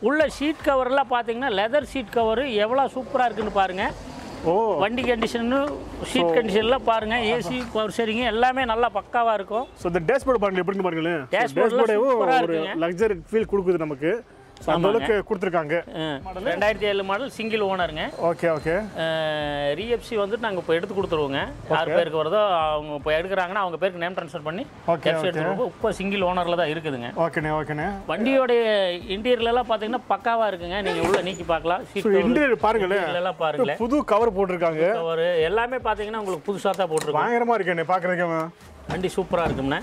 உள்ள ஷீட் கவர்லாம் பார்த்தீங்கன்னா லெதர் ஷீட் கவர் எவ்வளோ சூப்பராக இருக்குன்னு பாருங்கள் ஓ வண்டி கண்டிஷனு ஷீட் கண்டிஷன்லாம் பாருங்கள் ஏசி பவர் சரிங்க எல்லாமே நல்லா பக்காவாக இருக்கும் ஸோ இந்த டேஷ்போர்டு பாருங்க எப்படின்னு பாருங்களேன் Dashboard எல்லாம் டேஷ்போர்டேவும் super ஆ ஒரு இருக்குங்க. லக்ஸரி ஃபீல் கொடுக்குது நமக்கு ஸோ அந்த அளவுக்கு கொடுத்துருக்காங்க ரெண்டாயிரத்தி ஏழு மாடல் சிங்கிள் ஓனருங்க ஓகே ஓகே ரீஎஃப்சி வந்துட்டு நாங்கள் இப்போ எடுத்து கொடுத்துருவோங்க யார் பேருக்கு வருதோ அவங்க இப்போ எடுக்கிறாங்கன்னா அவங்க பேருக்கு நேம் ட்ரான்ஸ்ஃபர் பண்ணி Okay, எஃப்சி எடுத்துருவோம் இப்போ சிங்கிள் ஓனரில் தான் இருக்குதுங்க ஓகேண்ணே ஓகேண்ணே வண்டியோடைய இன்டீரியர்லாம் பார்த்தீங்கன்னா பக்காவாக இருக்குங்க நீங்கள் உள்ள நீக்கி பார்க்கலாம் ஸோ சீட் இன்டீரியர் பாருங்களேன் எல்லாம் பாருங்களேன் புது கவர் போட்டிருக்காங்க ஒரு எல்லாமே பார்த்தீங்கன்னா உங்களுக்கு புதுசாக தான் போட்டிருக்கோம் பயங்கரமா இருக்கேண்ணே பார்க்குறதுக்கு வண்டி சூப்பராக இருக்கும்ண்ணே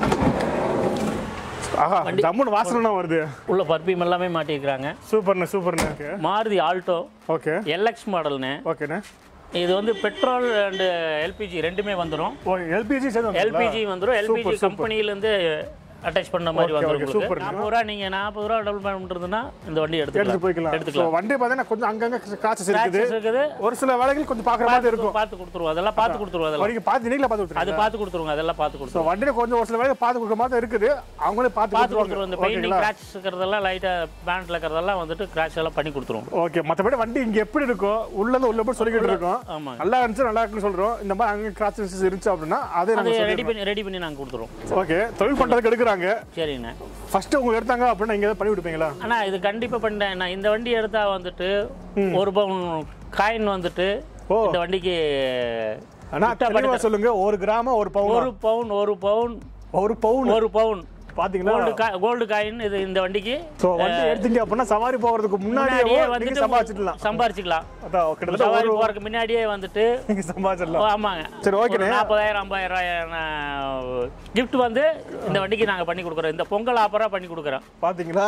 ஆஹா ஜம்முன்னு வாசனை வருது உள்ள பர்பியம் எல்லாமே மாட்டியிருக்கிறாங்க சூப்பர்ண்ணே சூப்பர்ண்ணே okay Maruti Alto okay LX மாடல்ண்ணே ஓகேண்ணே இது வந்து பெட்ரோல் அண்டு எல்பிஜி ரெண்டுமே வந்துடும் ஓ எல்பிஜி சேர்ந்து எல்பிஜி வந்துடும் எல்பிஜி கம்பெனிலேருந்து அட்டாச் பண்ண மாதிரி Okay, வந்துடும் okay, super. உங்களுக்கு நாற்பது ரூபா நீங்கள் நாற்பது ரூபா டபுள் பேமெண்ட் இருந்ததுன்னா இந்த வண்டி எடுத்து எடுத்துக்கலாம் போய்க்கலாம் ஸோ எடுத்துக்கலாம் வண்டி பார்த்தீங்கன்னா கொஞ்சம் அங்கங்க கிராச்சஸ் இருக்குது Scratches இருக்குது ஒரு சில வேலைகள் கொஞ்சம் பார்க்குற மாதிரி இருக்கும் பார்த்து கொடுத்துருவோம் அதெல்லாம் பார்த்து கொடுத்துருவோம் அதெல்லாம் வரைக்கும் பார்த்து நீங்களே பார்த்து அது கொடுத்துருங்க பார்த்து கொடுத்துருவோங்க அதெல்லாம் பார்த்து ஸோ கொடுத்துருவோம் வண்டியில கொஞ்சம் ஒரு சில வேலைகள் பார்த்து கொடுக்குற மாதிரி இருக்குது அவங்களே பார்த்து பார்த்து கொடுத்துருவோம் இந்த கொடுத்துருவாங்க பெயிண்டிங் ஓகேங்களா கிராச்சஸ் இருக்கிறதெல்லாம் லைட்டாக பேண்ட்ல இருக்கிறதெல்லாம் வந்துட்டு கிராச் எல்லாம் பண்ணி கொடுத்துருவோம் ஓகே மற்றபடி வண்டி இங்க எப்படி இருக்கும் உள்ள இருந்து உள்ள போய் சொல்லிக்கிட்டு இருக்கோம் ஆமாங்க நல்லா இருந்துச்சு நல்லா இருக்குன்னு சொல்றோம் இந்த மாதிரி அங்கே கிராச்சஸ் இருந்துச்சு அப்படின்னா அதே அது நாங்கள் ரெடி பண்ணி ரெடி பண்ணி நாங்கள் கொடுத்துருவோம் ஓகே தொழில் பண்றதுக்கு எடுக்கிறாங்க சரிண்ணே ஃபர்ஸ்ட் உங்க எடுத்தாங்க அப்படின்னா இங்க ஏதாவது பண்ணி கொடுப்பீங்களா அண்ணா இது கண்டிப்பாக பண்ணிட்டேன் நான் இந்த வண்டி எடுத்தா வந்துட்டு ஒரு பவுன் காயின் வந்துட்டு ஓ. இந்த வண்டிக்கு ஆனா தெளிவா சொல்லுங்க ஒரு கிராம ஒரு பவுன் ஒரு பவுன் ஒரு பவுன் ஒரு பவுன் ஒரு பவுன் பாத்தீங்களா கோல்டு கோல்டு காயின் இது இந்த வண்டிக்கு ஸோ வண்டி எடுத்தீங்க அப்படின்னா சவாரி போகிறதுக்கு முன்னாடியே முன்னாடியே நீங்க வந்துட்டு சம்பாதிச்சிடலாம் சம்பாரிச்சுக்கலாம் அதான் கிட்டத்தட்ட சவாரி ஒரு போறதுக்கு முன்னாடியே வந்துட்டு நீங்க சம்பாதிச்சிடலாம் ஓ, ஆமாங்க சரி, ஓகேண்ணே. ஒரு நாற்பதாயிரம் ஐம்பதாயிரம் கிஃப்ட் வந்து இந்த வண்டிக்கு நாங்கள் பண்ணி கொடுக்குறோம் இந்த பொங்கல் ஆஃபராக பண்ணி கொடுக்குறோம் பாத்தீங்களா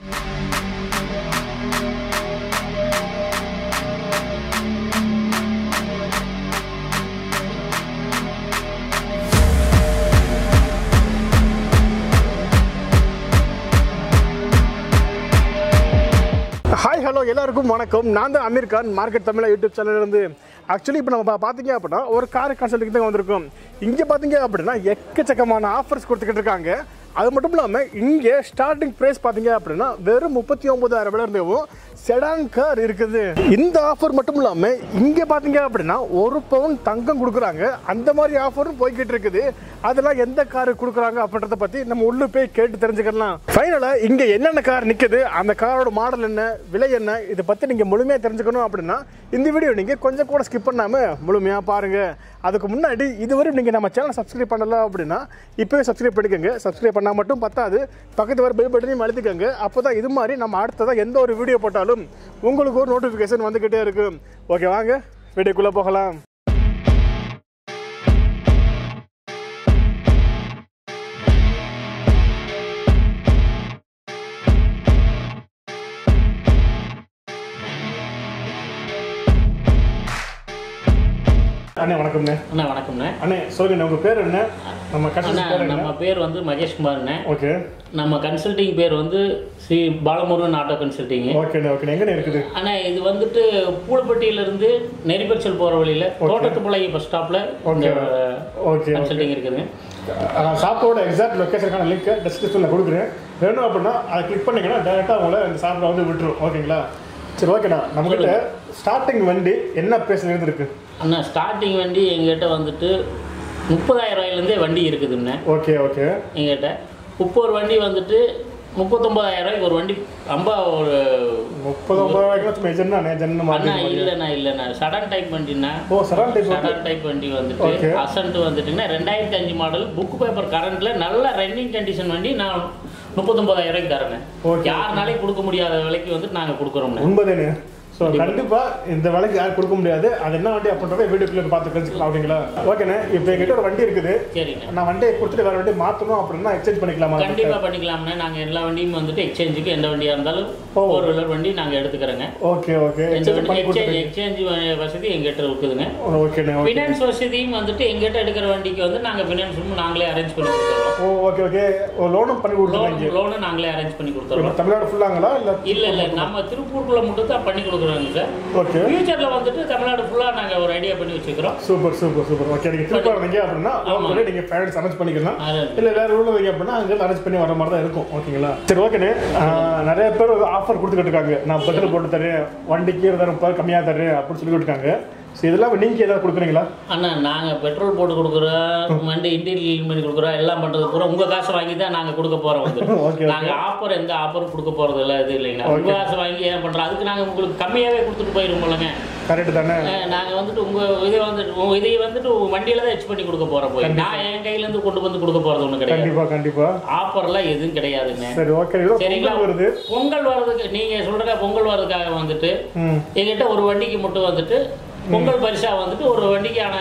ஹாய் ஹலோ எல்லாருக்கும் வணக்கம் நான் தான் அமீர் கான் மார்க்கெட் தமிழா யூடியூப் சேனல்ல இருந்து ஆக்சுவலி இப்போ நம்ம பா- பார்த்தீங்க அப்படின்னா ஒரு கார் கன்சல்ட்டுக்கு தான் வந்திருக்கோம் இங்கே பார்த்தீங்க அப்படின்னா எக்கச்சக்கமான ஆஃபர்ஸ் கொடுத்துக்கிட்டு இருக்காங்க அது மட்டும் இல்லாமல் இங்கே ஸ்டார்டிங் ப்ரைஸ் பார்த்தீங்க அப்படின்னா வெறும் முப்பத்தி ஒன்பதாயிரம் ரூபாயில இருந்தேவும் செடான் கார் இருக்குது இந்த ஆஃபர் மட்டும் இல்லாமல் இங்கே பார்த்தீங்க அப்படின்னா ஒரு பவுன் தங்கம் கொடுக்குறாங்க அந்த மாதிரி ஆஃபரும் போய்கிட்டு இருக்குது அதெல்லாம் எந்த கார் கொடுக்குறாங்க அப்படின்றத பற்றி நம்ம உள்ள போய் கேட்டு தெரிஞ்சுக்கலாம் ஃபைனலாக இங்கே என்னென்ன கார் நிற்குது அந்த காரோட மாடல் என்ன விலை என்ன இதை பற்றி நீங்கள் முழுமையாக தெரிஞ்சுக்கணும் அப்படின்னா இந்த வீடியோ நீங்கள் கொஞ்சம் கூட ஸ்கிப் பண்ணாமல் முழுமையாக பாருங்கள் அதுக்கு முன்னாடி இதுவரை நீங்கள் நம்ம சேனலை சப்ஸ்கிரைப் பண்ணல அப்படின்னா இப்போவே சப்ஸ்கிரைப் பண்ணிக்கோங்க சப்ஸ்கிரைப் பண்ணால் மட்டும் பத்தாது பக்கத்து வர பெல் பட்டனையும் அழுத்திக்கோங்க அப்போ தான் இது மாதிரி நம்ம அடுத்ததாக எந்த ஒரு வீடியோ போட்டாலும் உங்களுக்கு ஒரு நோட்டிஃபிகேஷன் வந்துக்கிட்டே இருக்கும் ஓகே வாங்க வீடியோக்குள்ளே போகலாம் அண்ணே வணக்கம்ண்ணே அண்ணா வணக்கம்ண்ணே அண்ணே சொல்லுங்க உங்கள் பேர் என்ன நம்ம அண்ணா கஷ்டம் பேர் என்ன நம்ம பேர் வந்து மகேஷ் குமார்ண்ணே ஓகே நம்ம கன்சல்டிங் பேர் வந்து ஸ்ரீ பாலமுருகன் ஆட்டோ கன்சல்டிங் ஓகேண்ணே ஓகே எங்கண்ணே இருக்குது அண்ணா இது வந்துட்டு பூலப்பட்டியிலிருந்து நெறிபச்சல் போகிற வழியில் தோட்டத்துப்பாளைய பஸ் ஸ்டாப்பில் இந்த ஓகே கன்சல்டிங் இருக்குதுங்க ஷாப்போட எக்ஸாக்ட் லொக்கேஷனுக்கான லிங்க் டிஸ்கிரிப்ஷனில் கொடுக்குறேன் வேணும் அப்படின்னா அதை கிளிக் பண்ணீங்கன்னா டேரெக்டாக உங்களை இந்த ஷாப்பில் வந்து விட்டுரும் ஓகேங்களா சரி ஓகேண்ணா நம்மகிட்ட ஸ்டார்டிங் வண்டி என்ன பேசல இருந்திருக்கு அண்ணா ஸ்டார்டிங் வண்டி எங்கிட்ட வந்துட்டு முப்பதாயிரம் ரூபாயிலேருந்தே வண்டி இருக்குதுண்ணே ஓகே ஓகே எங்கிட்ட இப்போ ஒரு வண்டி வந்துட்டு முப்பத்தொம்பதாயிரம் ரூபாய்க்கு ஒரு வண்டி ரொம்ப ஒரு முப்பது ஒன்பது ரூபாய்க்கு சும்மா ஜென்னா ஜென்னு அண்ணா மாதிரி இல்லைண்ணா இல்லைண்ணா சடன் டைப் வண்டிண்ணா ஓ சரான் டைப் சடன் டைப் வண்டி வந்துட்டு Okay. அசன்ட் வந்துட்டுங்கன்னா ரெண்டாயிரத்தி அஞ்சு மாடல் புக் பேப்பர் கரண்ட்ல நல்ல ரன்னிங் கண்டிஷன் வண்டி நான் முப்பத்தொம்பதாயிரம் ரூபாய்க்கு தரேன் Okay. யாருனாலையும் கொடுக்க முடியாத விலைக்கு வந்துட்டு நாங்கள் கொடுக்குறோம்ண்ணே உண்மைதானே ஸோ கண்டிப்பாக இந்த விலைக்கு யாரும் கொடுக்க முடியாது அது என்ன வண்டி அப்படின்றத வீடியோக்குள்ள பார்த்து தெரிஞ்சுக்கலாம் அப்படிங்களா ஓகேண்ணே இப்போ எங்கிட்ட ஒரு வண்டி இருக்குது சரிண்ணே நான் வண்டியை கொடுத்துட்டு வேற வண்டி மாற்றணும் அப்படின்னா எக்ஸ்சேஞ்ச் பண்ணிக்கலாமா கண்டிப்பா பண்ணிக்கலாம்ண்ணே நாங்க எல்லா வண்டியும் வந்துட்டு எக்ஸ்சேஞ்சுக்கு எந்த வண்டியா இருந்தாலும் ஃபோர் வீலர் வண்டி நாங்க எடுத்துக்கிறோங்க ஓகே ஓகே எந்த எக்ஸ்சேஞ்ச் வண்டி பண்ணி எக்ஸ்சேஞ்ச் கொடுத்துருங்க எக்ஸ்சேஞ்ச் வசதி எங்கிட்ட இருக்குதுங்க ஓகேண்ணே ஓகே ஃபினான்ஸ் வசதியும் வந்துட்டு எங்கிட்ட எடுக்கிற வண்டிக்கு வந்து நாங்க ஃபினான்ஸும் நாங்களே அரேஞ்ச் பண்ணி கொடுத்துறோம் ஓ ஓகே ஓகே ஓ லோனும் பண்ணி கொடுத்துருங்க லோன் லோனு நாங்களே அரேஞ்ச் பண்ணி கொடுத்துறோம் தமிழ்நாடு ஃபுல்லாங்களா இல்லை இல்ல இல்ல நம்ம திருப்பூருக்குள்ள மட்டும் தான் பண்ணி கொடுக்குறோம் கொடுக்குறோங்க சார் ஓகே ஃபியூச்சரில் வந்துட்டு தமிழ்நாடு ஃபுல்லாக நாங்கள் ஒரு ஐடியா பண்ணி வச்சுக்கிறோம் சூப்பர் சூப்பர் சூப்பர் ஓகே நீங்கள் திருப்பி வரீங்க அப்படின்னா லோக்கலே நீங்கள் பேரண்ட்ஸ் அரேஞ்ச் பண்ணிக்கலாம் அது இல்லை வேறு ஊரில் வைங்க அப்படின்னா அங்கே அரேஞ்ச் பண்ணி வர மாதிரி தான் இருக்கும் ஓகேங்களா சரி ஓகேண்ணே ஆஹ், நிறைய பேர் ஆஃபர் கொடுத்துக்கிட்டு இருக்காங்க நான் பெட்ரோல் போட்டு தரேன் வண்டிக்கு இருபதாயிரம் ரூபாய் கம்மியாக தரேன் அப்படின்னு சொல்லி இருக்காங்க ஸோ இதெல்லாம் நீங்கள் ஏதாவது கொடுக்குறீங்களா அண்ணா நாங்கள் பெட்ரோல் போட்டு கொடுக்குறோம் வண்டி இன்டீரியர் க்ளீன் பண்ணி கொடுக்குறோம் எல்லாம் பண்ணுறது பூரா உங்கள் காசு வாங்கி தான் நாங்கள் கொடுக்க போகிறோம் வந்து ஓகே நாங்கள் ஆஃபர் எந்த ஆஃபரும் கொடுக்க போகிறது இல்லை இது இல்லைங்கண்ணா உங்கள் காசு வாங்கி ஏன் பண்ணுறோம் அதுக்கு நாங்கள் உங்களுக்கு கம்மியாகவே கொடுத்துட்டு போயிடும் போலங்க கரெக்டு தானே நாங்கள் வந்துட்டு உங்கள் இதை வந்துட்டு உங்கள் இதை வந்துட்டு வண்டியில் தான் ஹெச் பண்ணி கொடுக்க போகிறோம் போய் நான் என் கையிலேருந்து கொண்டு வந்து கொடுக்க போகிறது ஒன்றும் கிடையாது கண்டிப்பாக கண்டிப்பாக ஆஃபர்லாம் எதுவும் கிடையாதுங்க சரி ஓகே இதோ சரிங்களா பொங்கல் வருது பொங்கல் வர்றதுக்கு நீங்கள் சொல்கிறக்கா பொங்கல் வர்றதுக்காக வந்துட்டு ம் எங்கிட்ட ஒரு வண்டிக்கு மட்டும் வந்துட்டு பொங்கல் பரிசாக வந்துட்டு ஒரு வண்டிக்கான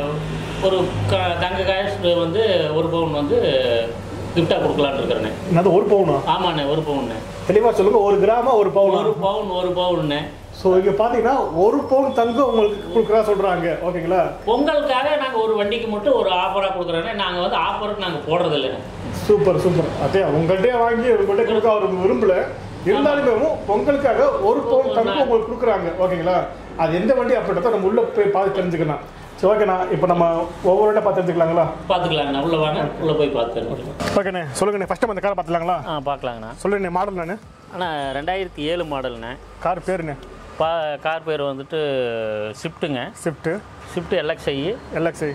ஒரு க தங்க காசு வந்து ஒரு பவுன் வந்து கிஃப்டாக கொடுக்கலான்னு இருக்கிறேண்ணே என்னது ஒரு பவுனா ஆமாண்ணே ஒரு பவுண்ணே தெளிவாக சொல்லுங்க ஒரு கிராம ஒரு பவுனா ஒரு பவுன் ஒரு பவுன்னே ஸோ இங்கே பார்த்தீங்கன்னா ஒரு பவுன் தங்கம் உங்களுக்கு கொடுக்குறா சொல்கிறாங்க ஓகேங்களா பொங்கலுக்காக நாங்கள் ஒரு வண்டிக்கு மட்டும் ஒரு ஆஃபராக கொடுக்குறோன்னே நாங்கள் வந்து ஆஃபருக்கு நாங்கள் போடுறது இல்லைண்ணே சூப்பர் சூப்பர் அதே உங்கள்கிட்டயே வாங்கி உங்கள்கிட்ட கொடுக்க அவர் விரும்பல இருந்தாலுமே பொங்கலுக்காக ஒரு பவுன் தங்கம் உங்களுக்கு கொடுக்குறாங்க ஓகேங்களா அது எந்த வண்டி அப்படின்றத நம்ம உள்ள போய் பார்த்து தெரிஞ்சுக்கலாம் சரி ஓகேண்ணா இப்போ நம்ம ஒவ்வொரு வண்டியை பார்த்து தெரிஞ்சுக்கலாங்களா பார்த்துக்கலாங்கண்ணா உள்ளே வாங்க உள்ளே போய் பார்த்து ஓகேண்ணே சொல்லுங்கண்ணே ஃபஸ்ட்டு அந்த காரை பார்த்துலாங்களா ஆ பார்க்கலாங்கண்ணா சொல்லுண்ணே மாடல் நானு அண்ணா ரெண்டாயிரத்தி ஏழு மாடல்ண்ணே கார் பேருண்ணே பா கார் பேர் வந்துட்டு ஷிஃப்ட்டுங்க Swift Swift LXi LXi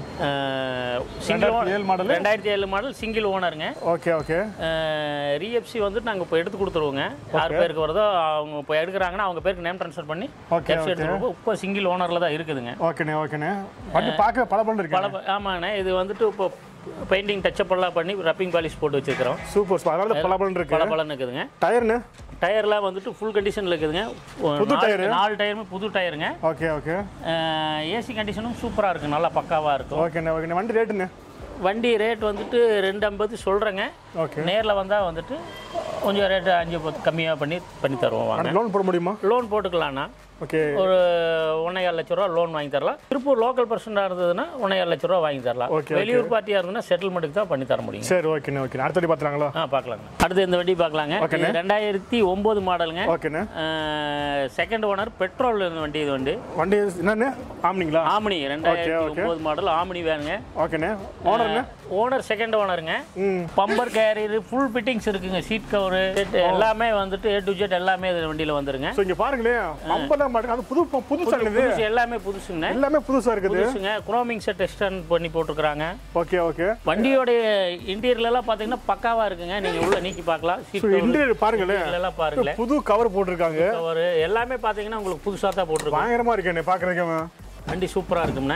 single ரெண்டாயிரத்தி ஏழு மாடல் ரெண்டாயிரத்தி ஏழு மாடல் சிங்கிள் ஓனருங்க ஓகே ஓகே ரீஎஃப்சி வந்துட்டு நாங்கள் இப்போ எடுத்து கொடுத்துருவோங்க யார் பேருக்கு வருதோ அவங்க இப்போ எடுக்கிறாங்கன்னா அவங்க பேருக்கு நேம் ட்ரான்ஸ்ஃபர் பண்ணி ஓகே எஃப்சி எடுத்துருவோம் இப்போ சிங்கிள் ஓனரில் தான் இருக்குதுங்க ஓகேண்ணே ஓகேண்ணே வண்டி பார்க்க பல பல பல இருக்கு ஆமாண்ணே இது வந்துட்டு இப்போ பெயிண்டிங் டச்சப் எல்லாம் பண்ணி ரப்பிங் பாலிஷ் போட்டு வச்சுருக்கிறோம் சூப்பர் சூப்பர் அதனால பல பல இருக்கு பல பலன்னு இருக்குதுங்க டயர்னு டயர்லாம் வந்துட்டு ஃபுல் கண்டிஷனில் இருக்குதுங்க புது நாலு- டயரு? நாலு டயருமே புது டயருங்க ஓகே ஓகே ஏசி கண்டிஷனும் சூப்பராக இருக்குது நல்லா பக்காவாக இருக்கும் ஓகேண்ணே ஓகேண்ணே வண்டி ரேட்டுண்ணே வண்டி ரேட் வந்துட்டு ரெண்டு ஐம்பது சொல்கிறேங்க ஓகே நேரில் வந்தால் வந்துட்டு கொஞ்சம் ரேட்டு அஞ்சு பத்து கம்மியாக பண்ணி பண்ணி தருவோம் வாங்க லோன் போட முடியுமா லோன் போட்டுக்கலாம்ண்ணா ஓகே ஒரு ஒன்றேகால் லட்ச ரூபா லோன் வாங்கி தரலாம் திருப்பூர் லோக்கல் பர்சனாக இருந்ததுன்னா ஒன்றேகால் லட்ச ரூபா வாங்கி தரலாம் Okay, வெளியூர் பார்ட்டியாக இருந்ததுன்னா செட்டில்மெண்ட்டுக்கு தான் பண்ணி தர முடியும் சரி ஓகேண்ணே ஓகேண்ணே அடுத்த வண்டி பார்த்துலாங்களா ஆ பார்க்கலாங்க அடுத்து இந்த வண்டி பார்க்கலாங்க இது ரெண்டாயிரத்தி ஒம்பது மாடலுங்க ஓகேண்ணே செகண்ட் ஓனர் பெட்ரோல் வண்டி இது வண்டி வண்டி என்னண்ணே ஆம்னிங்களா ஆமினி ரெண்டாயிரத்தி ஒம்பது மாடல் ஆமினி வேணுங்க ஓகேண்ணே ஓனர்ண்ணே ஓனர் செகண்ட் ஓனருங்க ம் பம்பர் கேரியர் ஃபுல் ஃபிட்டிங்ஸ் இருக்குங்க சீட் கவரு எல்லாமே வந்துட்டு ஏ டு ஜெட் எல்லாமே இது வண்டியில் வந்துருங்க ஸோ இங்கே பாருங்களேன் பம்பெல்லாம் மாட்டுங்க அது புது புதுசாக இருக்குது புதுசு எல்லாமே புதுசுங்க எல்லாமே புதுசாக இருக்குது புதுசுங்க குரோமிங் செட் எக்ஸ்டன் பண்ணி போட்டிருக்கிறாங்க ஓகே ஓகே வண்டியோடைய இன்டீரியர்ல எல்லாம் பாத்தீங்கன்னா பக்காவா இருக்குங்க நீங்க உள்ள நீக்கி பார்க்கலாம் சீட் ஸோ இன்டீரியர் பாருங்களேன் எல்லாம் பாருங்களேன் புது கவர் போட்டிருக்காங்க ஒரு எல்லாமே பாத்தீங்கன்னா உங்களுக்கு புதுசா தான் போட்டிருக்கோம் பயங்கரமா இருக்கேண்ணே பார்க்குறதுக்கு வண்டி சூப்பரா இருக்கும்ண்ணே